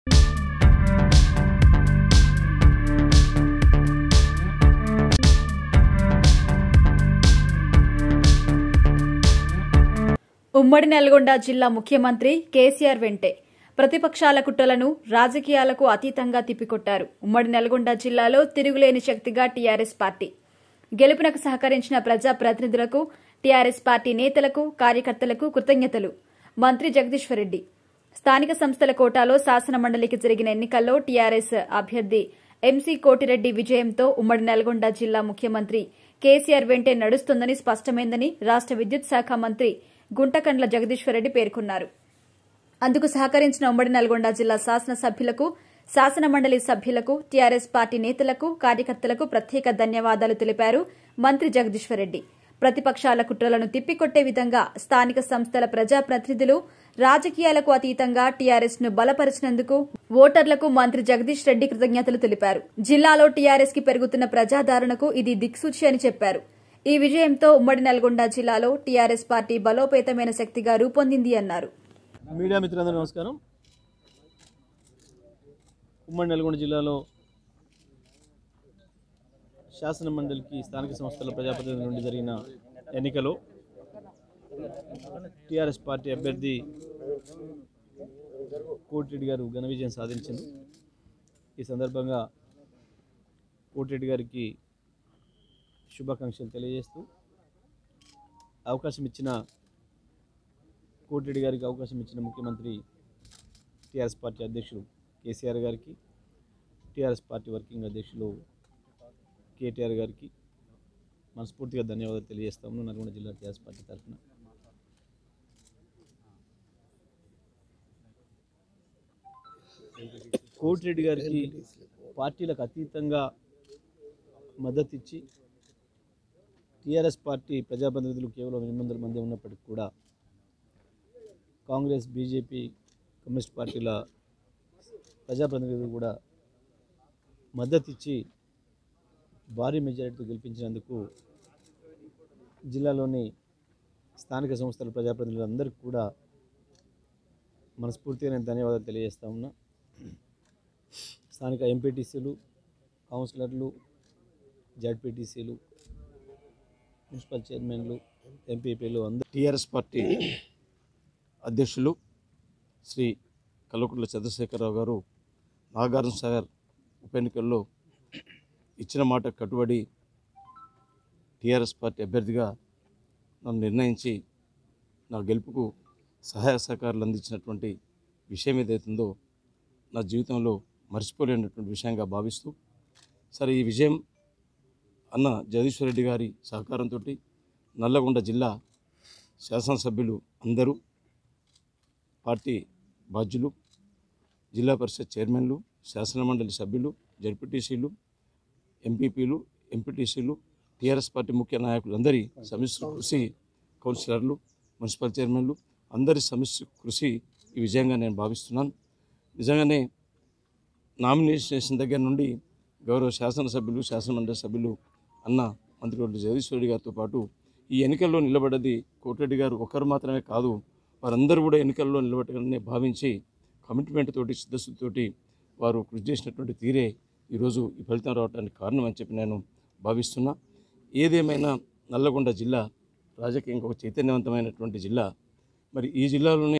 ఉమ్మడి నల్గొండ జిల్లా ముఖ్యమంత్రి కేసీఆర్ వెంటే ప్రతిపక్షాల కుట్రలను రాజకీయాలకు అతీతంగా తిప్పికొట్టారు ఉమ్మడి నల్గొండ జిల్లాలో తిరుగులేని శక్తిగా టీఆర్ఎస్ పార్టీ గెలుపునకు సహకరించిన ప్రజా ప్రతినిధులకు టీఆర్ఎస్ పార్టీ నేతలకు కార్యకర్తలకు కృతజ్ఞతలు మంత్రి జగదీశ్వర్ రెడ్డి స్థానిక సంస్థల కోటాలో శాసన మండలికి జరిగిన ఎన్నికల్లో టీఆర్ఎస్ అభ్యర్థి ఎంసీ కోటిరెడ్డి విజయంతో ఉమ్మడి నల్గొండ జిల్లా ముఖ్యమంత్రి కేసీఆర్ వెంటే నడుస్తుందని స్పష్టమైందని రాష్ట విద్యుత్ శాఖ మంత్రి గుంటకండ్ల జగదీశ్వరరెడ్డి పేర్కొన్నారు అందుకు సహకరించిన ఉమ్మడి నల్గొండ జిల్లా శాసనసభ్యులకు శాసన మండలి సభ్యులకు టీఆర్ఎస్ పార్టీ నేతలకు కార్యకర్తలకు ప్రత్యేక ధన్యవాదాలు తెలిపారు మంత్రి జగదీశ్వరరెడ్డి ప్రతిపక్షాల కుట్రలను తిప్పికొట్టే విధంగా స్థానిక సంస్థల ప్రజాప్రతినిధులు రాజకీయాలకు అతీతంగా టీఆర్ఎస్ ను బలపరిచినందుకు ఓటర్లకు మంత్రి జగదీష్ రెడ్డి కృతజ్ఞతలు తెలిపారు జిల్లాలో టీఆర్ఎస్ కి పెరుగుతున్న ప్రజాదరణకు ఇది దిక్సూచి అని చెప్పారు ఈ విజయంతో ఉమ్మడి నల్గొండ జిల్లాలో టీఆర్ఎస్ పార్టీ బలోపేతమైన శక్తిగా రూపొందింది అన్నారు మీడియా మిత్రులందరూ నమస్కారం ఉమ్మడి నల్గొండ జిల్లాలో శాసన మండలికి స్థానిక సంస్థల ప్రజాప్రతినిధుల నుండి జరిగిన ఎన్నికలో టీఆర్ఎస్ పార్టీ అభ్యర్థి కోటిరెడ్డి గారు ఘన విజయం సాధించింది ఈ సందర్భంగా కోటిరెడ్డి గారికి శుభాకాంక్షలు తెలియజేస్తూ అవకాశం ఇచ్చిన కోటిరెడ్డి గారికి అవకాశం ఇచ్చిన ముఖ్యమంత్రి టీఆర్ఎస్ పార్టీ అధ్యక్షులు కేసీఆర్ గారికి టీఆర్ఎస్ పార్టీ వర్కింగ్ అధ్యక్షులు కేటీఆర్ గారికి మనస్ఫూర్తిగా ధన్యవాదాలు తెలియజేస్తాము నల్గొండ జిల్లా టీఆర్ఎస్ పార్టీ తరఫున కోటిరెడ్డి గారికి పార్టీలకు అతీతంగా మద్దతు ఇచ్చి టీఆర్ఎస్ పార్టీ ప్రజాప్రతినిధులు కేవలం ఎనిమిది వందల మంది ఉన్నప్పటికీ కూడా కాంగ్రెస్ బీజేపీ కమ్యూనిస్ట్ పార్టీల ప్రజాప్రతినిధులు కూడా మద్దతు ఇచ్చి భారీ మెజారిటీతో గెలిపించినందుకు జిల్లాలోని స్థానిక సంస్థల ప్రజాప్రతినిధులందరికీ కూడా మనస్ఫూర్తిగా నేను ధన్యవాదాలు తెలియజేస్తా ఉన్నా స్థానిక ఎంపీటీసీలు కౌన్సిలర్లు జడ్పీటీసీలు మున్సిపల్ చైర్మన్లు ఎంపీపీలు అందరూ టీఆర్ఎస్ పార్టీ అధ్యక్షులు శ్రీ కల్వకుంట్ల చంద్రశేఖరరావు గారు నాగార్జున సాగర్ ఉప ఎన్నికల్లో ఇచ్చిన మాట కట్టుబడి టీఆర్ఎస్ పార్టీ అభ్యర్థిగా నన్ను నిర్ణయించి నా గెలుపుకు సహాయ సహకారాలు అందించినటువంటి విషయం ఏదైతుందో నా జీవితంలో మర్చిపోలేనటువంటి విషయంగా భావిస్తూ సరే ఈ విజయం అన్న జగదీశ్వర్ రెడ్డి గారి సహకారంతో నల్లగొండ జిల్లా శాసనసభ్యులు అందరూ పార్టీ బాధ్యులు జిల్లా పరిషత్ చైర్మన్లు శాసనమండలి సభ్యులు జడ్పీటీసీలు ఎంపీపీలు ఎంపీటీసీలు టీఆర్ఎస్ పార్టీ ముఖ్య నాయకులందరి సమిష్టి కృషి కౌన్సిలర్లు మున్సిపల్ చైర్మన్లు అందరి సమిష్టి కృషి ఈ విజయంగా నేను భావిస్తున్నాను నిజంగానే నామినేషన్ దగ్గర నుండి గౌరవ శాసనసభ్యులు శాసనమండలి సభ్యులు అన్న మంత్రివర్యులు జగదీశ్వరుడి గారితో పాటు ఈ ఎన్నికల్లో నిలబడ్డది కోటిరెడ్డి గారు ఒకరు మాత్రమే కాదు వారందరూ కూడా ఎన్నికల్లో నిలబెట్టాలని భావించి కమిట్మెంట్ తోటి సిద్ధశుద్ధితోటి వారు కృషి చేసినటువంటి తీరే ఈరోజు ఈ ఫలితం రావడానికి కారణం అని చెప్పి నేను భావిస్తున్నా ఏదేమైనా నల్లగొండ జిల్లా రాజకీయంగా ఒక చైతన్యవంతమైనటువంటి జిల్లా మరి ఈ జిల్లాలోనే